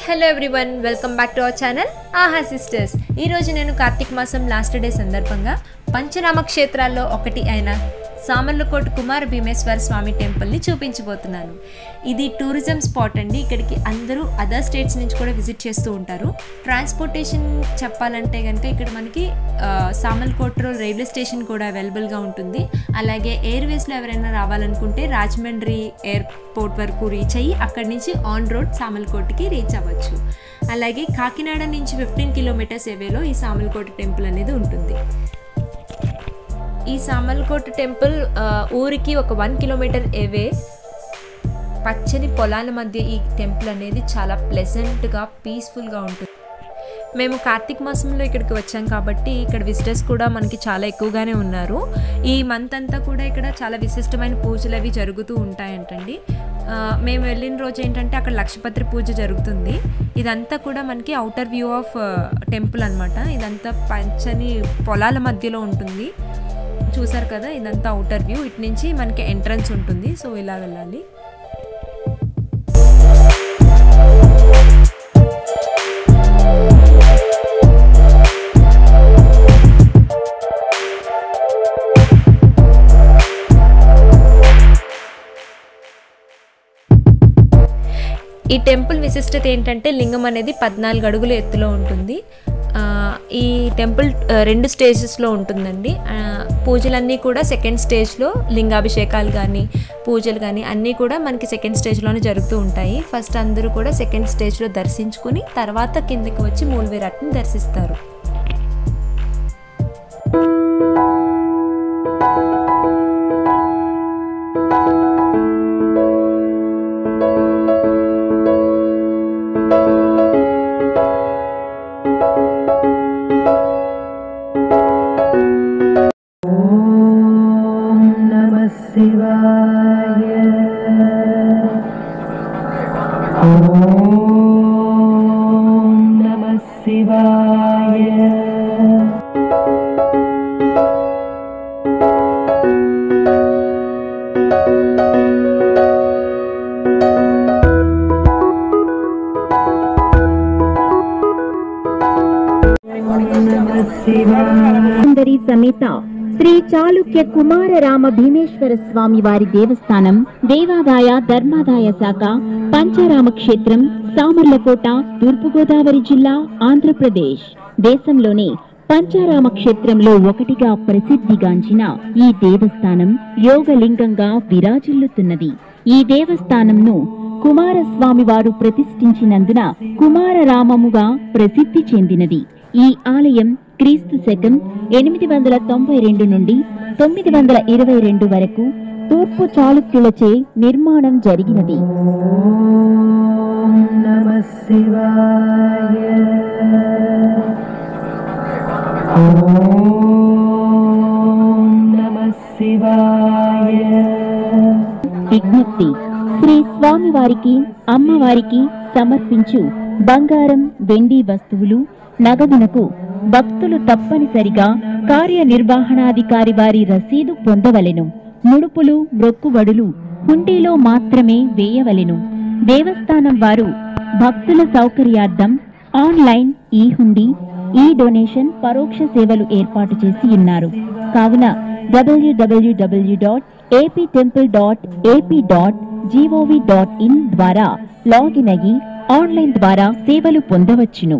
hello everyone welcome back to our channel ఆహా sisters ఈరోజు నేను కార్తీక మాసం లాస్ట్ డే సందర్భంగా పంచనామ క్షేత్రాల్లో ఒకటి అయిన సామర్లకోట కుమార భీమేశ్వర స్వామి టెంపుల్ని చూపించబోతున్నాను ఇది టూరిజం స్పాట్ అండి ఇక్కడికి అందరూ అదర్ స్టేట్స్ నుంచి కూడా విజిట్ చేస్తూ ఉంటారు ట్రాన్స్పోర్టేషన్ చెప్పాలంటే కనుక ఇక్కడ మనకి ఆ, సామర్లకోటలో రైల్వే స్టేషన్ కూడా అవైలబుల్గా ఉంటుంది అలాగే ఎయిర్వేస్లో ఎవరైనా రావాలనుకుంటే రాజమండ్రి ఎయిర్పోర్ట్ వరకు రీచ్ అయ్యి అక్కడి నుంచి ఆన్ రోడ్ సామల్కోటకి రీచ్ అవ్వచ్చు అలాగే కాకినాడ నుంచి ఫిఫ్టీన్ కిలోమీటర్స్ ఏవేలో ఈ సామల్కోట టెంపుల్ అనేది ఉంటుంది ఈ సామల్కోట టెంపుల్ ఆ, ఊరికి ఒక వన్ కిలోమీటర్ ఏవే పచ్చని పొలాల మధ్య ఈ టెంపుల్ అనేది చాలా ప్లెజెంట్గా పీస్ఫుల్గా ఉంటుంది మేము కార్తీక మాసంలో ఇక్కడికి వచ్చాం కాబట్టి ఇక్కడ విజిటర్స్ కూడా మనకి చాలా ఎక్కువగానే ఉన్నారు ఈ మంత్ అంతా కూడా ఇక్కడ చాలా విశిష్టమైన పూజలు అవి జరుగుతూ ఉంటాయంటండి ఆ, మేము వెళ్ళిన రోజు ఏంటంటే అక్కడ లక్షపత్రి పూజ జరుగుతుంది ఇదంతా కూడా మనకి అవుటర్ వ్యూ ఆఫ్ టెంపుల్ అనమాట ఇదంతా పచ్చని పొలాల మధ్యలో ఉంటుంది చూసారు కదా ఇదంతా అవుటర్ వ్యూ ఇటు నుంచి మనకి ఎంట్రన్స్ ఉంటుంది సో ఇలా వెళ్ళాలి ఈ టెంపుల్ విశిష్టత ఏంటంటే లింగం అనేది పద్నాలుగు అడుగుల ఎత్తులో ఉంటుంది ఆ, ఈ టెంపుల్ ఆ, రెండు స్టేజెస్లో ఉంటుందండి ఆ, పూజలన్నీ కూడా సెకండ్ స్టేజ్లో లింగాభిషేకాలు కానీ పూజలు కానీ అన్నీ కూడా మనకి సెకండ్ స్టేజ్లోనే జరుగుతూ ఉంటాయి ఫస్ట్ అందరూ కూడా సెకండ్ స్టేజ్లో దర్శించుకుని తర్వాత కిందకి వచ్చి మూల విరాట్ని దర్శిస్తారు नमः शिवाय ॐ नमः शिवाय नमः शिवाय సుందరి సమేత శ్రీ చాళుక్య కుమార రామ భీమేశ్వర స్వామి వారి దేవస్థానం దేవాదాయ ధర్మాదాయ శాఖ పంచారామ క్షేత్రం సామర్లకోట తూర్పుగోదావరి జిల్లా ఆంధ్రప్రదేశ్ దేశంలోనే పంచారామ క్షేత్రంలో ఒకటిగా ప్రసిద్ధిగాంచిన ఈ దేవస్థానం యోగలింగంగా విరాజిల్లుతున్నది ఈ దేవస్థానంను కుమారస్వామి వారు ప్రతిష్ఠించినందున కుమారరామముగా ప్రసిద్ధి చెందినది ఈ ఆలయం క్రీస్తు శకం ఎనిమిది వందల తొంభై రెండు నుండి తొమ్మిది వందల ఇరవై రెండు వరకు తూర్పు చాళుక్యులచే నిర్మాణం జరిగినది ॐ नमः शिवाय ॐ नमः शिवाय విజ్ఞప్తి శ్రీ స్వామివారికి అమ్మవారికి సమర్పించు బంగారం వెండి వస్తువులు నగదునకు భక్తులు తప్పనిసరిగా కార్యనిర్వహణాధికారి వారి రసీదు పొందవలెను ముడుపులు మ్రొక్కుబడులు హుండీలో మాత్రమే వేయవలెను దేవస్థానం వారు భక్తుల సౌకర్యార్థం ఆన్లైన్ ఈ హుండీ ఈ డొనేషన్ పరోక్ష సేవలు ఏర్పాటు చేసి ఉన్నారు కావున WWW dot AP temple dot AP dot GOV dot in ద్వారా లాగిన్ అయ్యి ఆన్లైన్ ద్వారా సేవలు పొందవచ్చును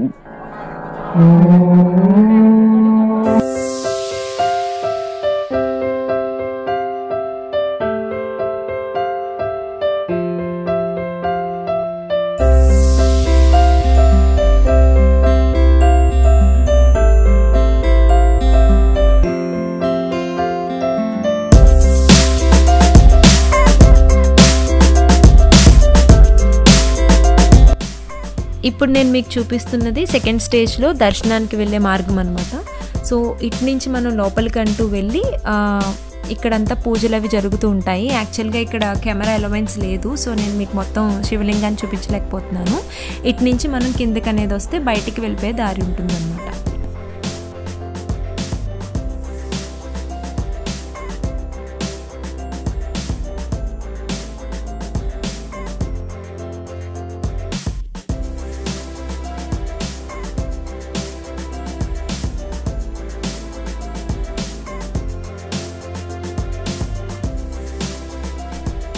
ఇప్పుడు నేను మీకు చూపిస్తున్నది సెకండ్ స్టేజ్లో దర్శనానికి వెళ్ళే మార్గం అనమాట సో ఇటు నుంచి మనం లోపలికి అంటూ వెళ్ళి ఆ, ఇక్కడంతా పూజలు అవి జరుగుతూ ఉంటాయి యాక్చువల్గా ఇక్కడ కెమెరా ఎలవెన్స్ లేదు సో నేను మీకు మొత్తం శివలింగాన్ని చూపించలేకపోతున్నాను ఇటు నుంచి మనం కిందకి అనేది వస్తే బయటికి వెళ్ళిపోయే దారి ఉంటుందన్నమాట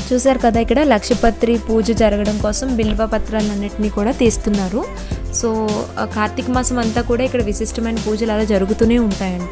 చూసారు కదా ఇక్కడ లక్షపత్రి పూజ జరగడం కోసం బిల్వ పత్రాలన్నింటినీ కూడా తీస్తున్నారు సో ఆ కార్తీక మాసం అంతా కూడా ఇక్కడ విశిష్టమైన పూజలు అలా జరుగుతూనే ఉంటాయంట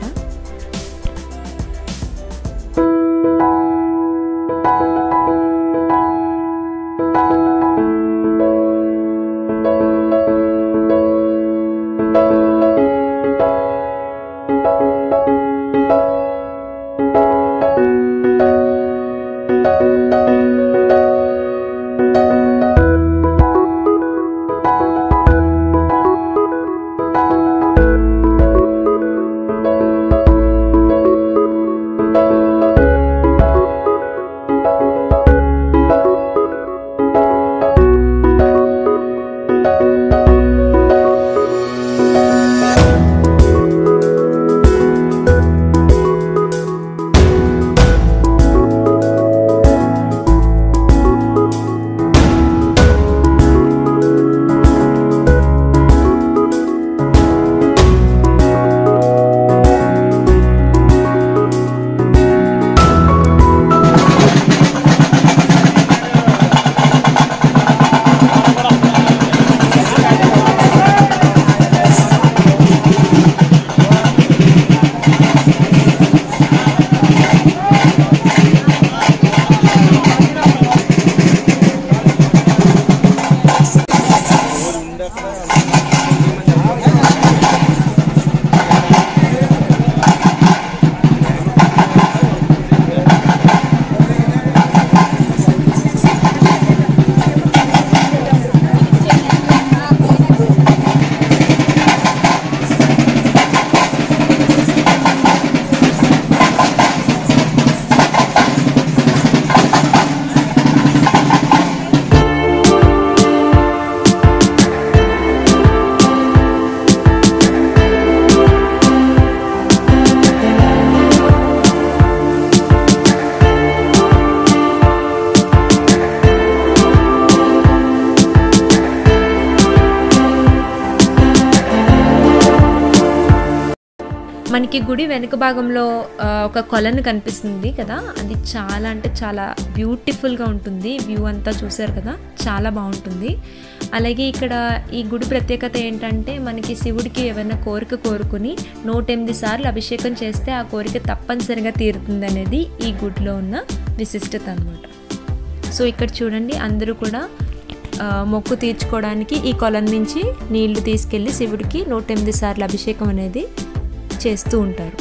మనకి గుడి వెనుక భాగంలో ఆ, ఒక కొలను కనిపిస్తుంది కదా అది చాలా అంటే చాలా బ్యూటిఫుల్గా ఉంటుంది వ్యూ అంతా చూసారు కదా చాలా బాగుంటుంది అలాగే ఇక్కడ ఈ గుడి ప్రత్యేకత ఏంటంటే మనకి శివుడికి ఏమైనా కోరిక కోరుకుని నూట ఎనిమిది సార్లు అభిషేకం చేస్తే ఆ కోరిక తప్పనిసరిగా తీరుతుంది అనేది ఈ గుడిలో ఉన్న విశిష్టత అనమాట సో ఇక్కడ చూడండి అందరూ కూడా ఆ, మొక్కు తీర్చుకోవడానికి ఈ కొలం నుంచి నీళ్లు తీసుకెళ్లి శివుడికి నూట ఎనిమిది సార్లు అభిషేకం అనేది చేస్తూ ఉంటారు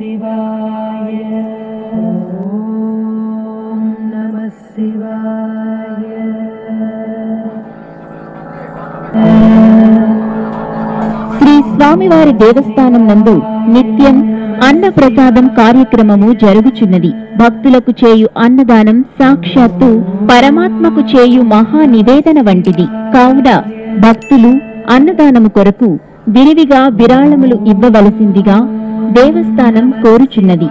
శివాయ ఓం నమ శివాయ శ్రీ స్వామివారి దేవస్థానం నందు నిత్యం అన్నప్రసాదం కార్యక్రమము జరుగుచున్నది భక్తులకు చేయు అన్నదానం సాక్షాత్తు పరమాత్మకు చేయు మహా నివేదన వంటిది కావున భక్తులు అన్నదానము కొరకు విరివిగా విరాళములు ఇవ్వవలసిందిగా దేవస్థానం కోరుచున్నది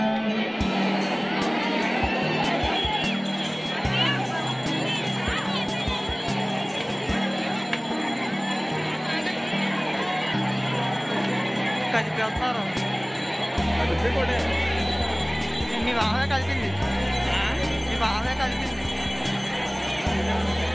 కలిపేస్తున్నారు మీ బాగా కలిపింది మీ బాగా కలిపింది